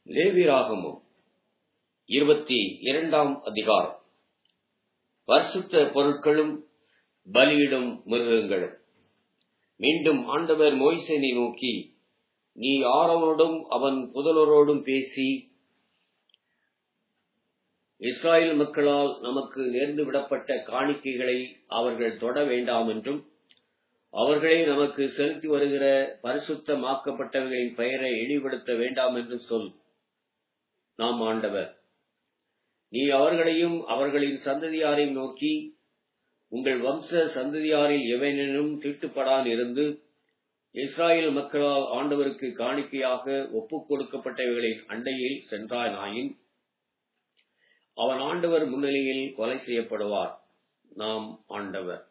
லேவியராகமம் இருபத்தி இரண்டாம் அதிகாரம் பரிசுத்த பொருட்களும் பலியிடும் மிருகங்களும் மீண்டும் ஆண்டவர் மோய்சேனை நோக்கி நீ ஆரோனோடும் அவன் புதல்வரோடும் பேசி இஸ்ராயேல் மக்களால் நமக்கு நேர்ந்து விடப்பட்ட காணிக்கைகளை அவர்கள் தொட வேண்டாம் என்றும் அவர்களே நமக்கு செலுத்தி வருகிற பரிசுத்தமாக்கப்பட்டவர்களின் பெயரை இழிவுபடுத்த வேண்டாம் என்று சொல் நாம் ஆண்டவர் நீ அவர்களையும் அவர்களின் சந்ததியாரையும் நோக்கி உங்கள் வம்ச சந்ததியாரில் எவனெனும் தீட்டுப்படான் இருந்து இஸ்ராயேல் மக்களால் ஆண்டவருக்கு காணிக்கையாக ஒப்புக் கொடுக்கப்பட்டவைகளின் அண்டையில் சென்றானாயின் அவன் ஆண்டவர் முன்னிலையில் கொலை செய்யப்படுவார் நாம் ஆண்டவர்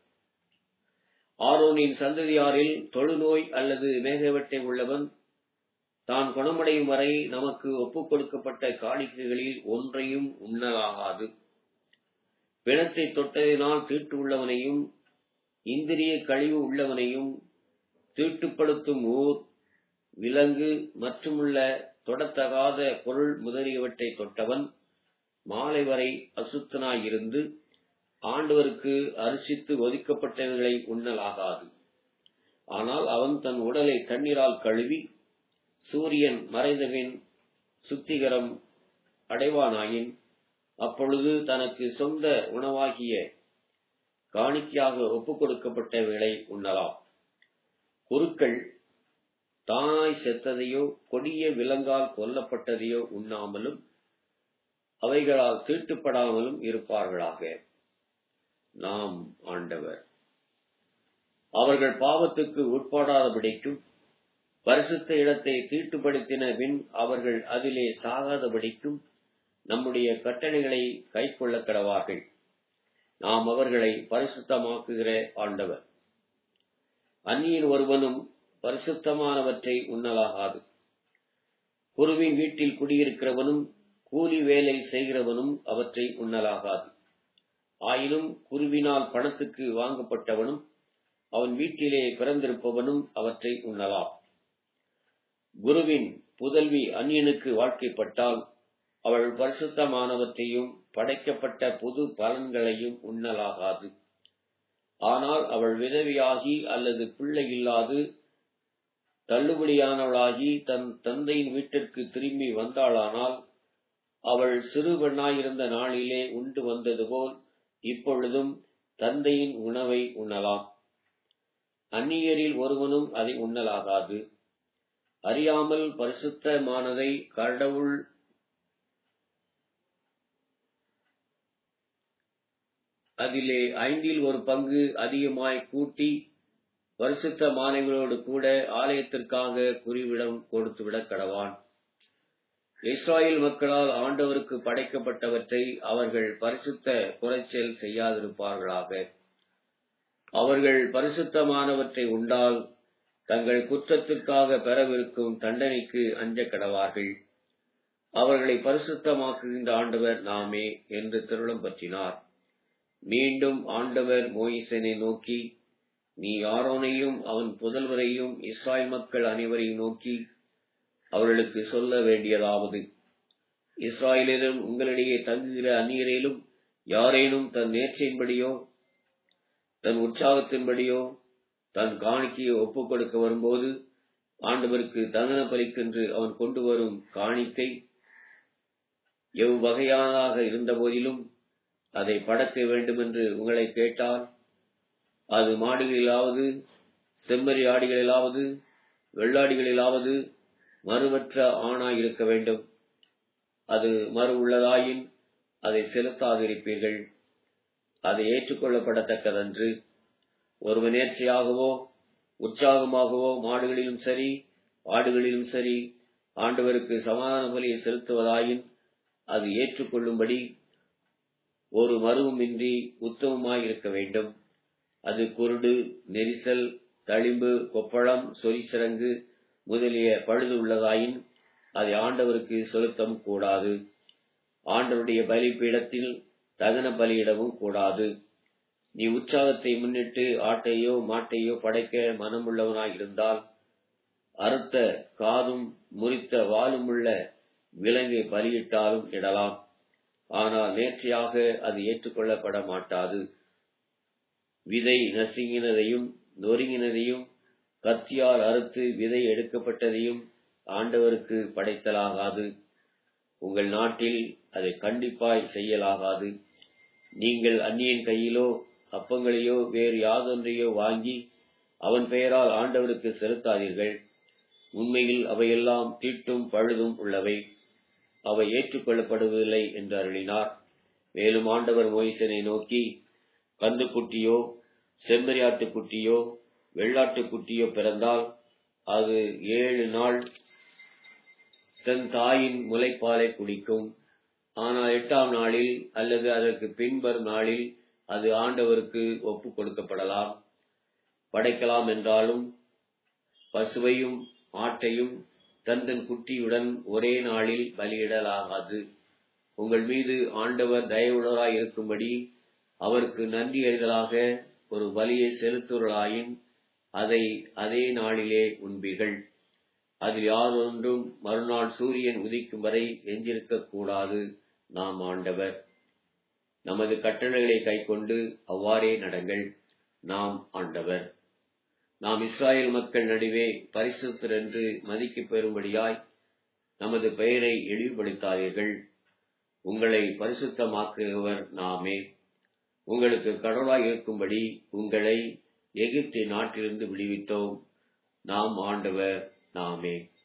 ஆரோனின் சந்ததியாரில் தொழுநோய் அல்லது மேகவெட்டை உள்ளவன் தான் குணமடையும் வரை நமக்கு ஒப்புக் கொடுக்கப்பட்ட காணிக்கைகளில் ஒன்றையும் உண்ணலாகாது பிணத்தை தொட்டதினால் தீட்டு உள்ளவனையும் இந்திரிய கழிவு உள்ளவனையும் தீட்டுப்படுத்தும் ஊர் விலங்கு மற்றுமுள்ள தொடத்தகாத பொருள் முதலியவற்றை தொட்டவன் மாலை வரை அசுத்தனாயிருந்து ஆண்டவருக்கு அரிசித்து ஒதுக்கப்பட்டவைகளை உண்ணலாகாது ஆனால் அவன் தன் உடலை தண்ணீரால் கழுவி சூரியன் மறைந்தபின் சுத்திகரம் அடைவானாயின் அப்பொழுது தனக்கு சொந்த உணவாகிய காணிக்கையாக ஒப்புக் கொடுக்கப்பட்டவைகளை உண்ணலாம் குருக்கள் தானாய் செத்ததையோ கொடிய விலங்கால் கொல்லப்பட்டதையோ உண்ணாமலும் அவைகளால் தீட்டுப்படாமலும் இருப்பார்களாக நாம் ஆண்டவர் அவர்கள் பாவத்துக்கு உட்படாதபடிக்கும் பரிசுத்த இடத்தை தீட்டுப்படுத்தின பின் அவர்கள் அதிலே சாகாதபடிக்கும் நம்முடைய கட்டளைகளை கைக்கொள்ள கடவார்கள் நாம் அவர்களை பரிசுத்தமாக்குகிற ஆண்டவர் அந்நியன் ஒருவனும் பரிசுத்தமானவற்றை உண்ணலாகாது குருவின் வீட்டில் குடியிருக்கிறவனும் கூலி வேலை செய்கிறவனும் அவற்றை உண்ணலாகாது ஆயினும் குருவினால் பணத்துக்கு வாங்கப்பட்டவனும் அவன் வீட்டிலே பிறந்திருப்பவனும் அவற்றை உண்ணலாம் குருவின் புதல்வி அந்நியனுக்கு வாழ்க்கைப்பட்டால் அவள் பரிசுத்தமானவற்றையும் படைக்கப்பட்ட புது பலன்களையும் உண்ணலாகாது ஆனால் அவள் விதவியாகி அல்லது பிள்ளை இல்லாது தள்ளுபடியானவளாகி தன் தந்தையின் வீட்டிற்கு திரும்பி வந்தாளானால் அவள் சிறு பெண்ணாயிருந்த நாளிலே உண்டு வந்தது போல் இப்பொழுதும் தந்தையின் உணவை உண்ணலாம் அந்நியரில் ஒருவனும் அதை உண்ணலாகாது அறியாமல் பரிசுத்தமானதை கடவுள் அதிலே ஐந்தில் ஒரு பங்கு அதிகமாய் கூட்டி பரிசுத்த மாலைகளோடு கூட ஆலயத்திற்காக குறிவிடம் கொடுத்துவிடக் கடவான் இஸ்ராயல் மக்களால் ஆண்டவருக்கு படைக்கப்பட்டவற்றை அவர்கள் பரிசுத்த குறைச்சல் செய்யாதிருப்பார்களாக அவர்கள் பரிசுத்தமானவற்றை உண்டால் தங்கள் குற்றத்திற்காக பெறவிருக்கும் தண்டனைக்கு அஞ்ச கடவார்கள் அவர்களை பரிசுத்தமாக்குகின்ற ஆண்டவர் நாமே என்று திருளம் பற்றினார் மீண்டும் ஆண்டவர் மோயிசனை நோக்கி நீ ஆரோனையும் அவன் புதல்வரையும் இஸ்ராயல் மக்கள் அனைவரையும் நோக்கி அவர்களுக்கு சொல்ல வேண்டியதாவது இஸ்ராயலிலும் உங்களிடையே தங்குகிற அந்நியரிலும் யாரேனும் தன் நேர்ச்சையின்படியோ தன் உற்சாகத்தின்படியோ தன் காணிக்கையை ஒப்புக் கொடுக்க வரும்போது ஆண்டவருக்கு தகன பலிக்கென்று அவன் கொண்டு வரும் காணிக்கை எவ்வகையானதாக இருந்த போதிலும் அதை படக்க வேண்டும் என்று உங்களை கேட்டால் அது மாடுகளிலாவது செம்மறி ஆடிகளிலாவது வெள்ளாடிகளிலாவது மறுவற்ற ஆணாய் இருக்க வேண்டும் அது மறு உள்ளதாயின் அதை செலுத்தாதிருப்பீர்கள் அதை ஏற்றுக்கொள்ளப்படத்தக்கதன்று ஒரு நேர்ச்சியாகவோ உற்சாகமாகவோ மாடுகளிலும் சரி ஆடுகளிலும் சரி ஆண்டவருக்கு சமாதான பலியை செலுத்துவதாயின் அது ஏற்றுக்கொள்ளும்படி ஒரு மருவுமின்றி உத்தமமாய் இருக்க வேண்டும் அது குருடு நெரிசல் தளிம்பு கொப்பளம் சொரிசிறங்கு முதலிய பழுது உள்ளதாயின் அதை ஆண்டவருக்கு செலுத்தவும் கூடாது ஆண்டவருடைய பலிப்பீடத்தில் தகன பலியிடவும் கூடாது நீ உற்சாகத்தை முன்னிட்டு ஆட்டையோ மாட்டையோ படைக்க மனமுள்ளவனாய் இருந்தால் அறுத்த காதும் முறித்த வாலுமுள்ள விலங்கை பலியிட்டாலும் இடலாம் ஆனால் நேர்ச்சியாக அது ஏற்றுக்கொள்ளப்பட மாட்டாது விதை நசுங்கினதையும் நொறுங்கினதையும் கத்தியால் அறுத்து விதை எடுக்கப்பட்டதையும் ஆண்டவருக்கு படைத்தலாகாது உங்கள் நாட்டில் அதை கண்டிப்பாய் செய்யலாகாது நீங்கள் அந்நியன் கையிலோ அப்பங்களையோ வேறு யாதொன்றையோ வாங்கி அவன் பெயரால் ஆண்டவருக்கு செலுத்தாதீர்கள் உண்மையில் அவையெல்லாம் தீட்டும் பழுதும் உள்ளவை அவை ஏற்றுக்கொள்ளப்படுவதில்லை என்று அருளினார் மேலும் ஆண்டவர் மொய்சனை நோக்கி கந்துக்குட்டியோ செம்மறியாட்டுக்குட்டியோ வெள்ளாட்டுக்குட்டியோ பிறந்தால் அது ஏழு நாள் தன் தாயின் முலைப்பாலை குடிக்கும் ஆனால் எட்டாம் நாளில் அல்லது அதற்கு பின்வரும் நாளில் அது ஆண்டவருக்கு ஒப்புக் கொடுக்கப்படலாம் படைக்கலாம் என்றாலும் பசுவையும் ஆட்டையும் தன் தன் குட்டியுடன் ஒரே நாளில் பலியிடலாகாது உங்கள் மீது ஆண்டவர் தயவுள்ளவராய் இருக்கும்படி அவருக்கு நன்றி அறிதலாக ஒரு பலியை செலுத்துவர்களாயின் அதை அதே நாளிலே உண்பீர்கள் அதில் யாதொன்றும் மறுநாள் சூரியன் உதிக்கும் வரை எஞ்சிருக்க கூடாது நாம் ஆண்டவர் நமது கட்டளைகளை கைக்கொண்டு அவ்வாறே நடங்கள் நாம் ஆண்டவர் நாம் இஸ்ராயேல் மக்கள் நடுவே பரிசுத்தர் என்று மதிக்கப் பெறும்படியாய் நமது பெயரை இழிவுபடுத்தாதீர்கள் உங்களை பரிசுத்தமாக்குகிறவர் நாமே உங்களுக்கு கடவுளாய் இருக்கும்படி உங்களை எகிப்து நாட்டிலிருந்து விடுவித்தோம் நாம் ஆண்டவர் நாமே